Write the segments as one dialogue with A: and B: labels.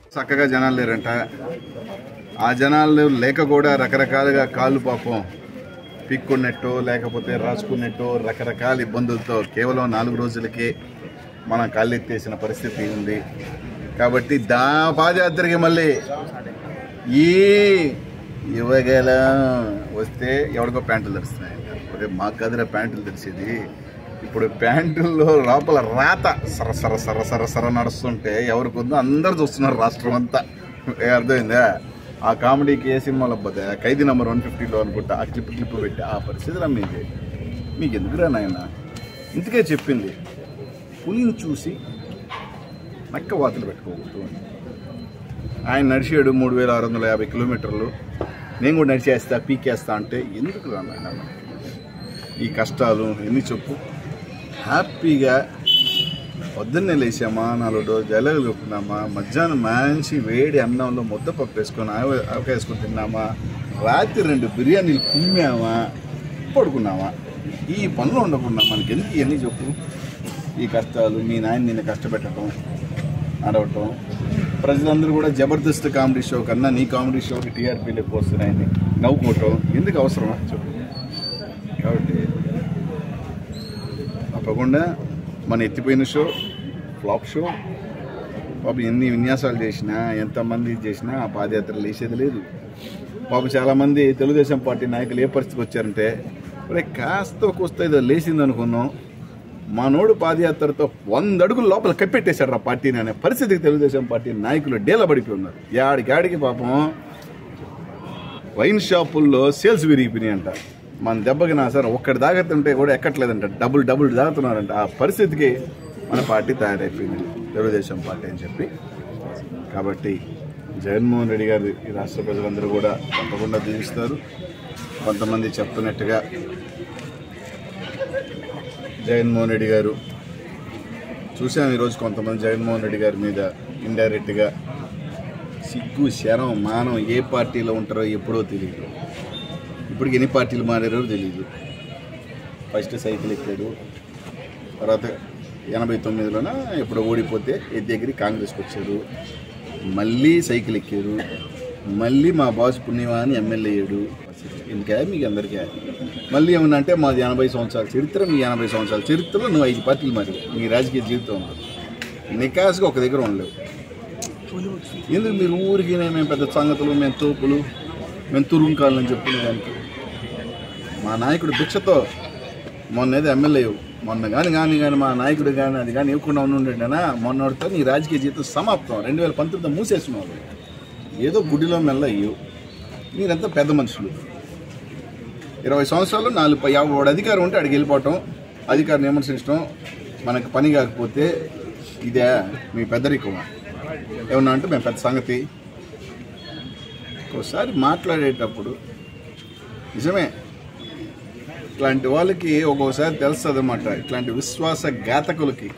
A: చక్కగా జనాలు లేరంట ఆ జనాలు లేక కూడా రకరకాలుగా కాళ్ళు పాపం పిక్కున్నట్టు లేకపోతే రాసుకున్నట్టు రకరకాల ఇబ్బందులతో కేవలం నాలుగు రోజులకే మనం కాళ్ళెత్తేసిన పరిస్థితి ఉంది కాబట్టి దా పాదయాత్రకి మళ్ళీ ఈ యువగల వస్తే ఎవరికో ప్యాంటులు తెరుస్తున్నాయి ఒరే మాకు కదిరా ప్యాంటులు తెరిచేది ఇప్పుడు ప్యాంటుల్లో లోపల రాత సర సర సర సర సర నడుస్తుంటే ఎవరికి ఉందో అందరు చూస్తున్నారు రాష్ట్రం అంతా ఏ అర్థమైందా ఆ కామెడీకి ఏ సినిమాలో పోతే ఖైదీ నెంబర్ వన్ ఫిఫ్టీలో అనుకుంటా ఆ క్లిప్ క్లిప్ పెట్టి ఆ పరిస్థితి నమ్మింది మీకు ఎందుకురా నాయన ఇందుకే చెప్పింది పులిని చూసి నక్క వాతలు పెట్టుకోకూడదు అని ఆయన నడిచాడు మూడు వేల ఆరు వందల యాభై కిలోమీటర్లు నేను కూడా నడిచేస్తా పీకేస్తా అంటే ఎందుకు రా నాయన ఈ కష్టాలు ఎన్ని చెప్పు హ్యాపీగా పొద్దున్నే లేచామా నాలుగు రోజు జలగలు కొట్టుకున్నామా మధ్యాహ్నం మంచి వేడి అన్నంలో ముద్దపప్పు వేసుకొని ఆవ ఆవకాయ వేసుకొని తిన్నామా రాత్రి రెండు బిర్యానీలు కుమ్మామా పడుకున్నామా ఈ పనులు ఉండకుండా మనకి ఎందుకు ఇవన్నీ చెప్పు ఈ కష్టాలు మీ నాయన నిన్ను కష్టపెట్టడం అడవటం ప్రజలందరూ కూడా జబర్దస్త్ కామెడీ షో కన్నా నీ కామెడీ షోకి టీఆర్పీలు ఎక్కువ వస్తున్నాయని నవ్వుకోవటం ఎందుకు అవసరమా చెప్పు కాబట్టి తప్పకుండా మన ఎత్తిపోయిన షో ఫ్లాప్ షో పాపం ఎన్ని విన్యాసాలు చేసినా ఎంతమంది చేసినా ఆ పాదయాత్ర లేచేది లేదు పాపం చాలామంది తెలుగుదేశం పార్టీ నాయకులు ఏ పరిస్థితికి వచ్చారంటే ఒరే కాస్త కూస్త ఏదో లేచింది అనుకున్నాం మనోడు పాదయాత్రతో వంద అడుగుల లోపల కప్పెట్టేశాడు ఆ పార్టీని అనే పరిస్థితికి తెలుగుదేశం పార్టీ నాయకులు డేలబడిపోయి ఉన్నారు యాడికి ఆడికి పాపం వైన్ షాపుల్లో సేల్స్ విరిగిపోయినాయి అంట మన దెబ్బకి నా సార్ ఒక్కటి తాగుతుంటే కూడా ఎక్కట్లేదంట డబుల్ డబుల్ తాగుతున్నారంట ఆ పరిస్థితికి మన పార్టీ తయారైపోయింది తెలుగుదేశం పార్టీ అని చెప్పి కాబట్టి జగన్మోహన్ రెడ్డి గారు ఈ రాష్ట్ర ప్రజలందరూ కూడా తప్పకుండా దీవిస్తారు కొంతమంది చెప్తున్నట్టుగా జగన్మోహన్ రెడ్డి గారు చూసాం ఈరోజు కొంతమంది జగన్మోహన్ రెడ్డి గారి మీద ఇండైరెక్ట్గా సిగ్గు శరం మానం ఏ పార్టీలో ఉంటారో ఎప్పుడో తెలియదు ఇప్పటికి ఎన్ని పార్టీలు మారారో తెలియదు ఫస్ట్ సైకిల్ ఎక్కాడు తర్వాత ఎనభై తొమ్మిదిలోన ఇప్పుడు ఓడిపోతే ఈ దగ్గరికి కాంగ్రెస్కి వచ్చారు మళ్ళీ సైకిల్ ఎక్కారు మళ్ళీ మా బాస్ పుణ్యమా అని ఎమ్మెల్యే అయ్యాడు ఇంకా మీకు అందరికీ మళ్ళీ ఏమన్నా అంటే మాది ఎనభై సంవత్సరాల చరిత్ర మీ ఎనభై సంవత్సరాల చరిత్రలో నువ్వు ఐదు పార్టీలు మరి మీ రాజకీయ జీవితం ఉండదు నికాస్గా ఒక దగ్గర ఉండలేవు ఎందుకు మీరు ఊరికి మేము పెద్ద సంగతులు మేము తోపులు మేము తురుంకాలని చెప్పుకునే దానికి మా నాయకుడు భిక్షతో మొన్న ఏదో ఎమ్మెల్యే మొన్న కానీ కానీ కానీ మా నాయకుడు కానీ అది కానీ ఇవ్వకుండా ఉండుండేనా మొన్నటితో నీ రాజకీయ జీవితం సమాప్తం రెండు వేల పంతొమ్మిది మూసేసిన వాళ్ళు ఏదో గుడిలో మెల్ల అయ్యు మీరంతా పెద్ద మనుషులు ఇరవై సంవత్సరాలు నాలుగు పై- యాభై వాడు అధికారం ఉంటే అడిగి వెళ్ళిపోవటం అధికారిని విమర్శించడం మనకు పని కాకపోతే ఇదే మీ పెద్దరికమా ఏమన్నా అంటే మేము పెద్ద సంగతి ఒకసారి మాట్లాడేటప్పుడు నిజమే ఇట్లాంటి వాళ్ళకి ఒక్కోసారి తెలుస్తుంది అనమాట ఇట్లాంటి విశ్వాస ఘాతకులకి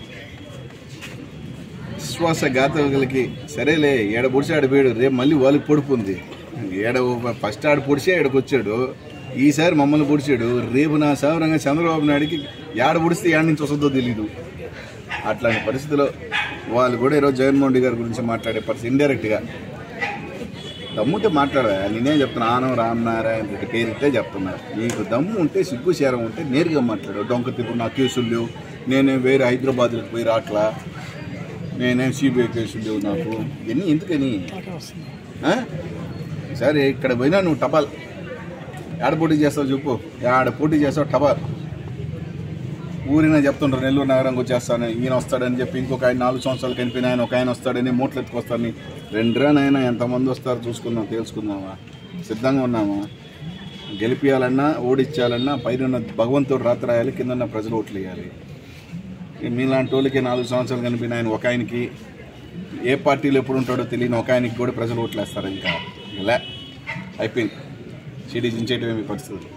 A: విశ్వాస ఘాతకులకి సరేలే ఏడ పొడిచి ఆడ పోయాడు రేపు మళ్ళీ వాళ్ళకి పొడుపుంది ఏడ ఫస్ట్ ఆడ పొడిచే ఏడకు వచ్చాడు ఈసారి మమ్మల్ని పొడిచాడు రేపు నా సావరంగా చంద్రబాబు నాయుడికి ఏడ పొడిస్తే ఏడ నుంచి వస్తుందో తెలీదు అట్లాంటి పరిస్థితిలో వాళ్ళు కూడా ఈరోజు జగన్మోహన్ రెడ్డి గారి గురించి మాట్లాడే పరిస్థితి ఇండైరెక్ట్గా దమ్ముంటే మాట్లాడా నేనేం చెప్తున్నా ఆనం రామనారాయణ రెడ్డి పేరుతే చెప్తున్నా నీకు దమ్ము ఉంటే సిగ్గు శరం ఉంటే నేరుగా మాట్లాడు డొంక తిప్పు నా కేసులు లేవు నేనేం వేరే హైదరాబాద్కి పోయి రాట్లా నేనేం సిబిఐ కేసులు లేవు నాకు ఇవన్నీ ఎందుకని ఆ? సరే ఇక్కడ పోయినా నువ్వు టపాల్ ఆడ పోటీ చేస్తావు చెప్పు ఆడ పోటీ చేస్తావు టపాల్ ఊరిన చెప్తుంటారు నెల్లూరు నగరంకి వచ్చేస్తాను ఈయన వస్తాడని చెప్పి ఇంకొక ఆయన నాలుగు సంవత్సరాలు కనిపిన ఆయన ఒక ఆయన వస్తాడని మూటలు ఎత్తుకొస్తాడని రెండురానైనా ఎంతమంది వస్తారు చూసుకుందాం తెలుసుకుందామా సిద్ధంగా ఉన్నామా గెలిపియాలన్నా ఓడించాలన్నా పైన భగవంతుడు రాత్రి రాయాలి కింద ఉన్న ప్రజలు ఓట్లు వేయాలి ఈ మీలాంటి వాళ్ళకి నాలుగు సంవత్సరాలు కనిపిన ఆయన ఒక ఆయనకి ఏ పార్టీలో ఎప్పుడు ఉంటాడో తెలియని ఒక ఆయనకి కూడా ప్రజలు ఓట్లు వేస్తారు ఇంకా ఇలా అయిపోయింది సిడీ చించేయటమే మీ పరిస్థితి